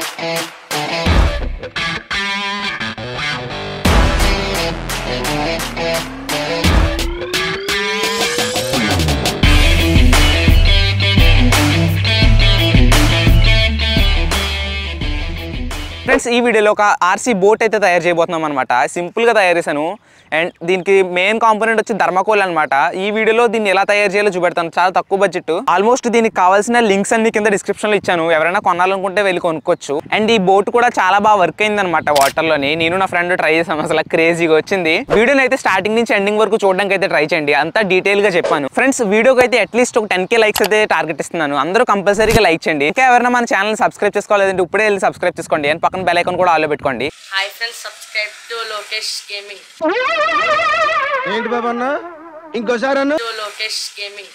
Friends ఈ వీడియోలో ఒక ఆర్సీ బోట్ అయితే తయారు చేయబోతున్నాం అనమాట సింపుల్గా తయారు చేశాను అండ్ దీనికి మెయిన్ కాంపోనెంట్ వచ్చి ధర్మకోల్ అనమాట ఈ వీడియోలో దీన్ని ఎలా తయారు చేయాలో చూపెడతాను చాలా తక్కువ బడ్జెట్ ఆల్మోస్ట్ దీనికి కావాల్సిన లింక్స్ అన్ని కింద description లో ఇచ్చాను ఎవరైనా కొనాలనుకుంటే వెళ్ళి కొనుక్కోవచ్చు అండ్ ఈ బోట్ కూడా చాలా బాగా వర్క్ అయింది అనమాట వాటర్లోని నేను నా ఫ్రెండ్ ట్రై చేసాం అసలు క్రేజీగా వచ్చింది వీడియోని అయితే స్టార్టింగ్ నుంచి ఎండింగ్ వరకు చూడడానికి అయితే ట్రై చేయండి అంతా డీటెయిల్ గా చెప్పాను ఫ్రెండ్స్ వీడియోకి అయితే అట్లీస్ట్ ఒక టెన్ కే లైక్స్ అయితే టార్గెట్ ఇస్తున్నాను అందరూ కంపల్సరీగా లైక్ చేయండి ఇంకా ఎవరైనా మన ఛానల్ సబ్స్క్రైబ్ చేసుకోలేదంటే ఇప్పుడే వెళ్ళి సబ్స్క్రైబ్ చేసుకోండి అండ్ పక్కన బెల్ ఐకాన్ కూడా ఆలో పెట్టుకోండి hi friends subscribe to Lokesh gaming ఏంటి బాబు అన్న ఇంకోసారి అన్న టు లోకేష్ గేమింగ్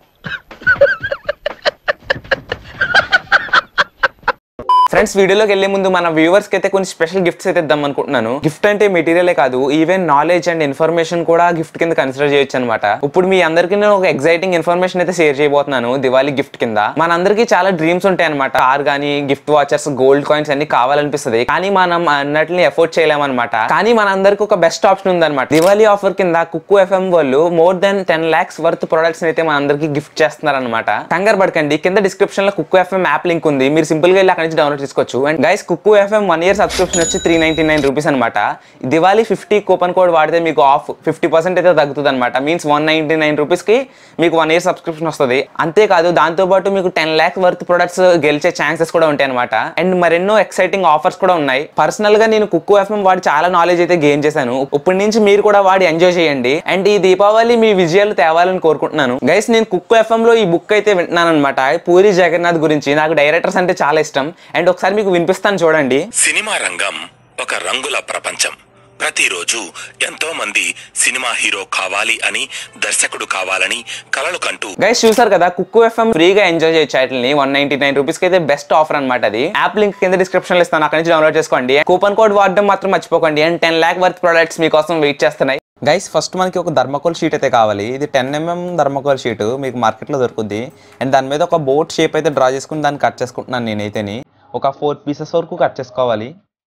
ఫ్రెండ్స్ వీడియోలోకి వెళ్ళే ముందు మన వ్యూవర్స్ కి అయితే కొన్ని స్పెషల్ గిఫ్ట్స్ అయితే ఇద్దాం అనుకుంటున్నాను గిఫ్ట్ అంటే మెటీరియలే కాదు ఈవెన్ నాలెడ్జ్ అండ్ ఇన్ఫర్మేషన్ కూడా గిఫ్ట్ కింద కన్సిడర్ చేయొచ్చు అనమాట ఇప్పుడు మీ అందరికీ నేను ఒక ఎక్సైటింగ్ ఇన్ఫర్మేషన్ అయితే షేర్ చేయబోతున్నాను దివాళీ గిఫ్ట్ కింద మనందరికీ చాలా డ్రీమ్స్ ఉంటాయి అనమాట కార్ కానీ గిఫ్ట్ వాచర్స్ గోల్డ్ కాయిన్స్ అన్ని కావాలనిపిస్తుంది కానీ మనం అన్నట్లని ఎఫోర్డ్ చేయలేమన్నమాట కానీ మనందరికీ ఒక బెస్ట్ ఆప్షన్ ఉందన్నమాట దివాళీ ఆఫర్ కింద కుక్కు ఎఫ్ఎం వాళ్ళు more than ten lakhs worth products అయితే మనందరికీ గిఫ్ట్ చేస్తున్నారు అనమాట కంగారు పడకండి కింద డిస్క్రిప్షన్ లో కుక్కు ఎఫ్ఎం యాప్ లింక్ ఉంది మీరు సింపుల్ గా వెళ్ళి అక్కడ నుంచి డౌన్లోడ్ చేసుకోవచ్చు and guys Kuku FM one year subscription వచ్చి త్రీ నైన్టీ నైన్ రూపీస్ అనమాట దివాళీ ఫిఫ్టీ కూపన్ కోడ్ వాడితే మీకు ఆఫ్ ఫిఫ్టీ పర్సెంట్ అయితే తగ్గుతుంది అనమాట means one ninety nine rupees కి మీకు వన్ ఇయర్ సబ్స్క్రిప్షన్ వస్తుంది అంతేకాదు దాంతో పాటు మీకు టెన్ ల్యాక్స్ వర్త్ ప్రొడక్ట్స్ గెలిచే ఛాన్సెస్ కూడా ఉంటాయి అనమాట అండ్ మరెన్నో ఎక్సైటింగ్ ఆఫర్స్ కూడా ఉన్నాయి పర్సనల్ గా నేను కుక్కు ఎఫ్ఎం వాడి చాలా నాలెడ్జ్ అయితే గెయిన్ చేశాను ఇప్పటి నుంచి మీరు కూడా వాడి ఎంజాయ్ చేయండి అండ్ ఈ దీపావళి మీ విజయాలు తేవాలని కోరుకుంటున్నాను గైస్ నేను కుక్కు ఎఫ్ఎం లో ఈ బుక్ అయితే వింటున్నాను అనమాట పూరి జగన్నాథ్ గురించి నాకు డైరెక్టర్స్ అంటే చాలా ఇష్టం అండ్ ఒకసారి మీకు వినిపిస్తాను చూడండి సినిమా రంగం ఒక రంగుల ప్రపంచం ప్రతిరోజు ఎంతో మంది సినిమా హీరో కావాలి అని దర్శకుడు కావాలని కలలు కంటూ గైస్ చూసారు కదా కుక్కు ఎఫ్ఎం ఫ్రీగా ఎంజాయ్ చేయొచ్చు వాటిని వన్ నైన్టీ నైన్ రూపీస్ కి అయితే బెస్ట్ ఆఫర్ అనమాట అది యాప్ లింక్ కింద డిస్క్రిప్షన్ లో ఇస్తాను అక్కడ నుంచి డౌన్లోడ్ చేసుకోండి కూపన్ కోడ్ వాడడం మాత్రం మర్చిపోకండి and ten lakh worth products మీకోసం వెయిట్ చేస్తున్నాయి గైస్ ఫస్ట్ మనకి ఒక ధర్మకోల్ షీట్ అయితే కావాలి ఇది టెన్ ఎంఎం ధర్మకోల్ షీట్ మీకు మార్కెట్లో దొరుకుద్ది అండ్ దాని మీద ఒక బోట్ షేప్ అయితే డ్రా చేసుకుని దాన్ని కట్ చేసుకుంటున్నాను నేనైతేని ఒక ఫోర్ పీసెస్ వరకు కట్ చేసుకోవాలి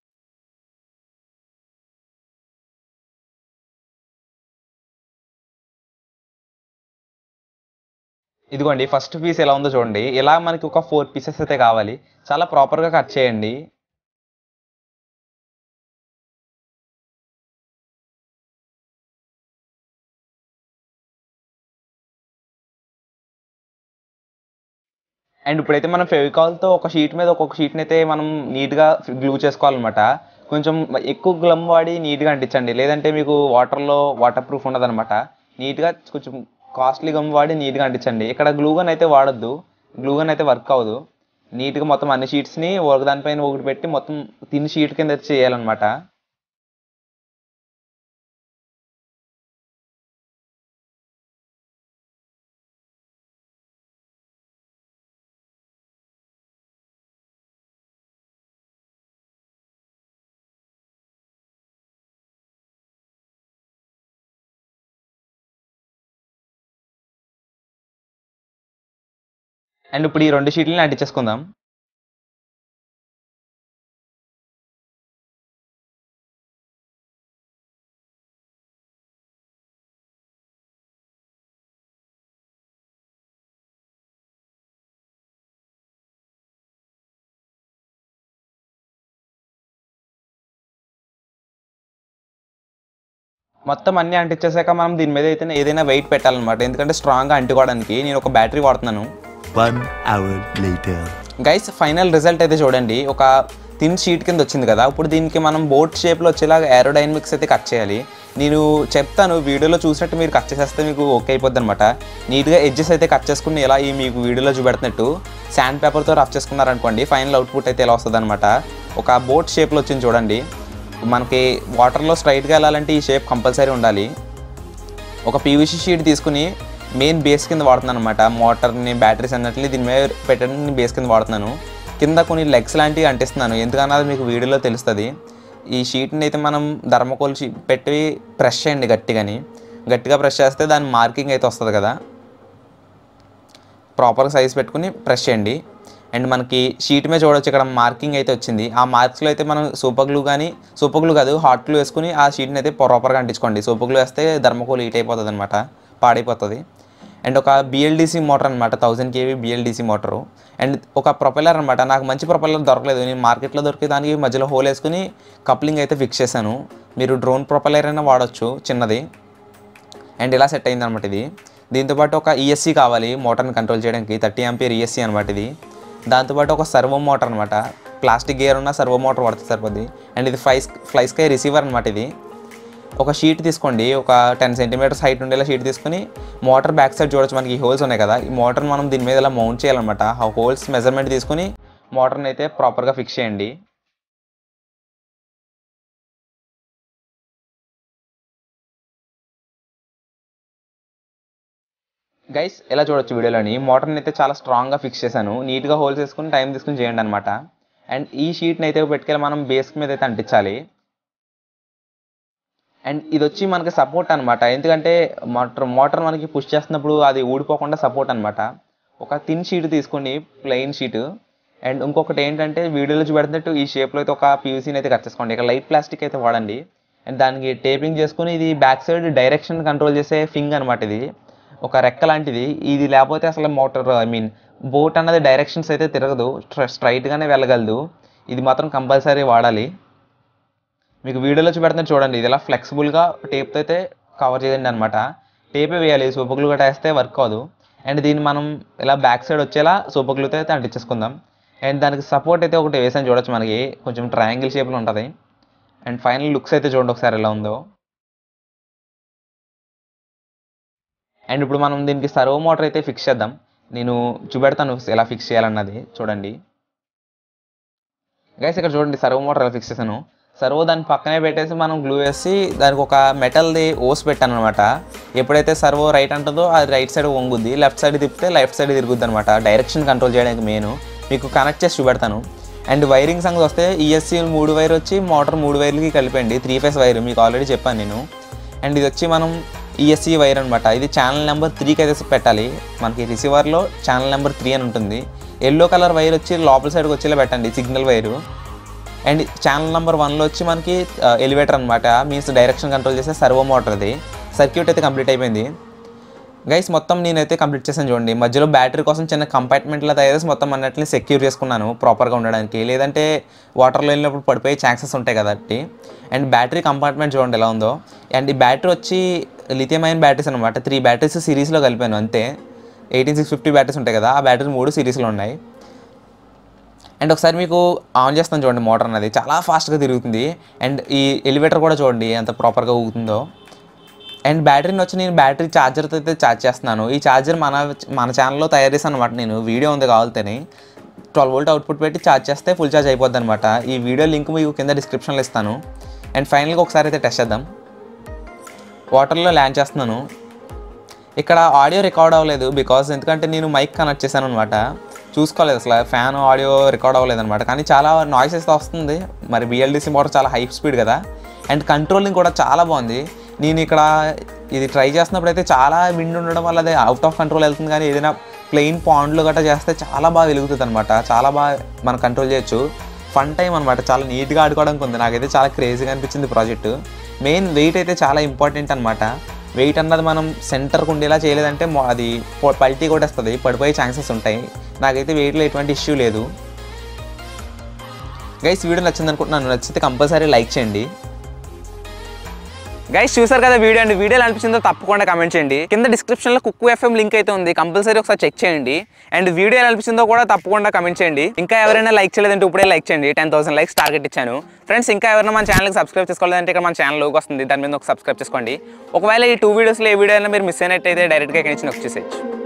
ఇదిగోండి ఫస్ట్ పీస్ ఎలా ఉందో చూడండి ఇలా మనకి ఒక ఫోర్ పీసెస్ అయితే కావాలి చాలా ప్రాపర్గా కట్ చేయండి అండ్ ఇప్పుడైతే మనం ఫెవికాల్తో ఒక షీట్ మీద ఒక్కొక్క షీట్ని అయితే మనం నీట్గా గ్లూ చేసుకోవాలన్నమాట కొంచెం ఎక్కువ గ్లమ్ వాడి నీట్గా అంటించండి లేదంటే మీకు వాటర్లో వాటర్ ప్రూఫ్ ఉండదు అనమాట నీట్గా కొంచెం కాస్ట్లీ గమ్ వాడి నీట్గా అంటించండి ఇక్కడ గ్లూగన్ అయితే వాడొద్దు గ్లూగన్ అయితే వర్క్ అవ్వదు నీట్గా మొత్తం అన్ని షీట్స్ని ఒక దానిపైన ఒకటి పెట్టి మొత్తం తిని షీట్ కింద అయితే చేయాలన్నమాట అండ్ ఇప్పుడు ఈ రెండు షీట్లని అంటించేసుకుందాం మొత్తం అన్ని అంటించేసాక మనం దీని మీద అయితే ఏదైనా వెయిట్ పెట్టాలన్నమాట ఎందుకంటే స్ట్రాంగ్గా అంటుకోవడానికి నేను ఒక బ్యాటరీ వాడుతున్నాను One hour later. Guys final result అయితే చూడండి ఒక థిన్ షీట్ కింద వచ్చింది కదా ఇప్పుడు దీనికి మనం బోట్ షేప్లో వచ్చేలాగా ఏరోడైనమిక్స్ అయితే కట్ చేయాలి నేను చెప్తాను వీడియోలో చూసినట్టు మీరు కట్ చేసేస్తే మీకు ఓకే అయిపోద్ది అనమాట నీట్గా ఎడ్జెస్ అయితే కట్ చేసుకుని ఇలా ఈ మీకు వీడియోలో చూపెడుతున్నట్టు శాండ్ పేపర్తో రఫ్ చేసుకున్నారనుకోండి ఫైనల్ అవుట్పుట్ అయితే ఎలా వస్తుంది అనమాట ఒక బోట్ షేప్లో వచ్చింది చూడండి మనకి వాటర్లో స్ట్రైట్గా వెళ్ళాలంటే ఈ షేప్ కంపల్సరీ ఉండాలి ఒక పీవీసీ షీట్ తీసుకుని మెయిన్ బేస్ కింద వాడుతున్నాను అనమాట మోటార్ని బ్యాటరీస్ అన్నట్లు దీని మీద పెట్టడానికి బేస్ కింద వాడుతున్నాను కింద కొన్ని లెగ్స్ లాంటివి అంటిస్తున్నాను ఎందుకన్నా అది మీకు వీడియోలో తెలుస్తుంది ఈ షీట్ని అయితే మనం ధర్మకోల్ షీట్ పెట్టి ప్రెస్ చేయండి గట్టిగాని గట్టిగా ప్రెస్ చేస్తే దాని మార్కింగ్ అయితే వస్తుంది కదా ప్రాపర్ సైజ్ పెట్టుకుని ప్రెస్ చేయండి అండ్ మనకి షీట్ మీద చూడొచ్చు ఇక్కడ మార్కింగ్ అయితే వచ్చింది ఆ మార్క్స్లో అయితే మనం సూపర్ గ్లూ కానీ సూపర్ గ్లూ కాదు హాట్ గ్లూ వేసుకుని ఆ షీట్ని అయితే ప్రాపర్గా అంటించుకోండి సూపర్ గ్లూ వేస్తే ధర్మకోల్ హీట్ అయిపోతుంది అనమాట పాడైపోతుంది అండ్ ఒక బిఎల్డిసి మోటార్ అనమాట thousand KV BLDC motor and ఒక ప్రొపెల్లర్ అనమాట నాకు మంచి ప్రొపెల్లర్ దొరకలేదు నేను మార్కెట్లో దొరికే దానికి మధ్యలో హోల్ వేసుకుని కప్లింగ్ అయితే ఫిక్స్ చేశాను మీరు డ్రోన్ ప్రొపెల్లర్ అయినా వాడచ్చు చిన్నది అండ్ ఇలా సెట్ అయింది అనమాట ఇది దీంతోపాటు ఒక ఈఎస్సీ కావాలి మోటార్ని కంట్రోల్ చేయడానికి థర్టీ ఎంపీర్ ఈఎస్సీ అనమాట ఇది దాంతోపాటు ఒక సర్వో మోటార్ అనమాట ప్లాస్టిక్ గేర్ ఉన్న సర్వో మోటార్ పడుతుంది సరిపోద్ది అండ్ ఇది ఫ్లై ఫ్లై స్కై రిసీవర్ అనమాట ఇది ఒక షీట్ తీసుకోండి ఒక టెన్ సెంటీమీటర్స్ హైట్ ఉండేలా షీట్ తీసుకుని మోటార్ బ్యాక్ సైడ్ చూడొచ్చు మనకి హోల్స్ ఉన్నాయి కదా ఈ మోటార్ మనం దీని మీద ఇలా మౌంట్ చేయాలన్నమాట ఆ హోల్స్ మెజర్మెంట్ తీసుకుని మోటార్ని అయితే ప్రాపర్గా ఫిక్స్ చేయండి గైస్ ఎలా చూడొచ్చు వీడియోలోని మోటార్ని అయితే చాలా స్ట్రాంగ్గా ఫిక్స్ చేశాను నీట్గా హోల్స్ వేసుకుని టైం తీసుకుని చేయండి అనమాట అండ్ ఈ షీట్ని అయితే పెట్టుకెళ్ళి మనం బేస్ మీద అయితే అంటించాలి అండ్ ఇది వచ్చి మనకి సపోర్ట్ అనమాట ఎందుకంటే మోటార్ మోటార్ మనకి పుష్ చేస్తున్నప్పుడు అది ఊడిపోకుండా సపోర్ట్ అనమాట ఒక థిన్ షీట్ తీసుకోండి ప్లెయిన్ షీట్ అండ్ ఇంకొకటి ఏంటంటే వీడియోలో చూపెడుతున్నట్టు ఈ షేప్లో అయితే ఒక పీవీసీని అయితే కట్ చేసుకోండి ఇక లైట్ ప్లాస్టిక్ అయితే వాడండి అండ్ దానికి టేపింగ్ చేసుకుని ఇది బ్యాక్ సైడ్ డైరెక్షన్ కంట్రోల్ చేసే ఫింగ్ అనమాట ఇది ఒక రెక్క లాంటిది ఇది లేకపోతే అసలు మోటార్ ఐ మీన్ బోట్ అన్నది డైరెక్షన్స్ అయితే తిరగదు స్ట్రైట్గానే వెళ్ళగలదు ఇది మాత్రం కంపల్సరీ వాడాలి మీకు వీడియోలో చూపెడుతున్న చూడండి ఇది ఇలా ఫ్లెక్సిబుల్గా టేప్తో అయితే కవర్ చేయండి అనమాట టేపే వేయాలి సూపర్గ్లూ గట్రా వేస్తే వర్క్ అవ్వదు అండ్ దీన్ని మనం ఇలా బ్యాక్ సైడ్ వచ్చేలా సూపర్గ్లూతో అయితే అంటించేసుకుందాం అండ్ దానికి సపోర్ట్ అయితే ఒకటి వేసాను చూడొచ్చు మనకి కొంచెం ట్రయాంగిల్ షేప్లో ఉంటుంది అండ్ ఫైనల్ లుక్స్ అయితే చూడండి ఒకసారి ఎలా ఉందో అండ్ ఇప్పుడు మనం దీనికి సర్వో మోటార్ అయితే ఫిక్స్ చేద్దాం నేను చూపెడతాను ఎలా ఫిక్స్ చేయాలన్నది చూడండి గైస్ ఇక్కడ చూడండి సర్వో మోటార్ ఎలా ఫిక్స్ చేశాను సర్వో దాని పక్కనే పెట్టేసి మనం గ్లూ వేసి దానికి ఒక మెటల్ది ఓస్ పెట్టాను అనమాట ఎప్పుడైతే సర్వో రైట్ అంటుందో అది రైట్ సైడ్ వంగుద్ది లెఫ్ట్ సైడ్ తిప్పితే లెఫ్ట్ సైడ్ తిరుగుద్ది అనమాట డైరెక్షన్ కంట్రోల్ చేయడానికి మెయిన్ మీకు కనెక్ట్ చేసి చూపెడతాను అండ్ వైరింగ్ సంగతి వస్తే ఈఎస్సీ మూడు వైర్ వచ్చి మోటార్ మూడు వైర్లకి కలిపండి త్రీ ఫేస్ వైర్ మీకు ఆల్రెడీ చెప్పాను నేను అండ్ ఇది వచ్చి మనం ఈఎస్సీ వైర్ అనమాట ఇది ఛానల్ నెంబర్ త్రీకి అయితే పెట్టాలి మనకి రిసీవర్లో ఛానల్ నెంబర్ త్రీ అని ఉంటుంది ఎల్లో కలర్ వైర్ వచ్చి లోపల సైడ్కి వచ్చేలా పెట్టండి signal wire and channel number వన్లో వచ్చి మనకి ఎలివేటర్ అనమాట మీన్స్ డైరెక్షన్ కంట్రోల్ చేసే సర్వో మోటార్ అది సర్క్యూట్ అయితే కంప్లీట్ అయిపోయింది గైస్ మొత్తం నేనైతే కంప్లీట్ చేశాను చూడండి మధ్యలో బ్యాటరీ కోసం చిన్న కంపార్ట్మెంట్లో తయారు చేసి మొత్తం అన్నిటిని సెక్యూర్ చేసుకున్నాను ప్రాపర్గా ఉండడానికి లేదంటే వాటర్లో వెళ్ళినప్పుడు పడిపోయే ఛాన్సెస్ ఉంటాయి కాబట్టి అండ్ బ్యాటరీ కంపార్ట్మెంట్ చూడండి ఎలా ఉందో అండ్ ఈ బ్యాటరీ వచ్చి లిథియం అయిన బ్యాటరీస్ అనమాట త్రీ బ్యాటరీస్ సిరీస్లో కలిపాను అంతే ఎయిటీన్ సిక్స్ ఫిఫ్టీ బ్యాటరీస్ ఉంటాయి కదా ఆ బ్యాటరీ మూడు సిరీస్లో ఉన్నాయి అండ్ ఒకసారి మీకు ఆన్ చేస్తాను చూడండి మోటార్ అనేది చాలా ఫాస్ట్గా తిరుగుతుంది అండ్ ఈ ఎలివేటర్ కూడా చూడండి ఎంత ప్రాపర్గా ఊగుతుందో అండ్ బ్యాటరీని వచ్చి నేను బ్యాటరీ ఛార్జర్తో అయితే ఛార్జ్ చేస్తున్నాను ఈ ఛార్జర్ మన మన ఛానల్లో తయారు చేశాను అనమాట నేను వీడియో ఉంది కావాలితేనే ట్వెల్వ్ వోల్ట్ అవుట్పుట్ పెట్టి ఛార్జ్ చేస్తే ఫుల్ ఛార్జ్ అయిపోద్ది అనమాట ఈ వీడియో లింక్ మీకు కింద డిస్క్రిప్షన్లో ఇస్తాను అండ్ ఫైనల్గా ఒకసారి అయితే టెస్ట్ చేద్దాం వాటర్లో ల్యాండ్ చేస్తున్నాను ఇక్కడ ఆడియో రికార్డ్ అవ్వలేదు బికాస్ ఎందుకంటే నేను మైక్ కనెక్ట్ చేశాను అనమాట చూసుకోలేదు అసలు ఫ్యాన్ ఆడియో రికార్డ్ అవ్వలేదు అనమాట కానీ చాలా నాయిస్ అయితే వస్తుంది మరి బిఎల్డిసి మోటార్ చాలా హై స్పీడ్ కదా అండ్ కంట్రోలింగ్ కూడా చాలా బాగుంది నేను ఇక్కడ ఇది ట్రై చేస్తున్నప్పుడు అయితే చాలా విండ్ ఉండడం వల్ల అది అవుట్ ఆఫ్ కంట్రోల్ వెళ్తుంది కానీ ఏదైనా ప్లెయిన్ పాండ్లు గట్రా చేస్తే చాలా బాగా వెలుగుతుంది అనమాట చాలా బాగా మనం కంట్రోల్ చేయొచ్చు ఫన్ టైం అనమాట చాలా నీట్గా ఆడుకోవడానికి ఉంది నాకైతే చాలా క్రేజీగా అనిపించింది ప్రాజెక్టు మెయిన్ వెయిట్ అయితే చాలా ఇంపార్టెంట్ అనమాట వెయిట్ అన్నది మనం సెంటర్కి ఉండేలా చేయలేదంటే మొ- అది పొ- పల్టీ కొట్టేస్తుంది పడిపోయే ఛాన్సెస్ ఉంటాయి నాకైతే వెయిట్లో ఎటువంటి ఇష్యూ లేదు గైస్ వీడియో నచ్చింది అనుకుంటున్నాను నచ్చితే కంపల్సరీ లైక్ చేయండి గైస్ చూసారు కదా వీడియో అండి వీడియో ఎలా అనిపించిందో తప్పకుండా కమెంట్ చేయండి కింద డిస్క్రిప్షన్లో కుక్కు ఎఫ్ఎం లింక్ అయితే ఉంది కంపల్సరీ ఒకసారి చెక్ చేయండి అండ్ వీడియో ఎలా అనిపించిందో కూడా తప్పకుండా కమెంట్ చేయండి ఇంకా ఎవరైనా లైక్ చేయలేదంటే ఇప్పుడే లైక్ చేయండి టెన్ థౌసండ్ లైక్స్ టార్గెట్ ఇచ్చాను ఫ్రెండ్స్ ఇంకా ఎవరైనా మన ఛానల్కి సబ్స్క్రైబ్ చేసుకోవాలంటే ఇక్కడ మన ఛానల్ లోకి వస్తుంది దాని మీద ఒక సబ్స్క్రైబ్ చేసుకోండి ఒకవేళ ఈ టూ వీడియోస్లో ఏ వీడియో అయినా మీరు మిస్ అయినట్టయితే డైరెక్ట్గా ఇక్కడి నుంచి వచ్చేసేయచ్చు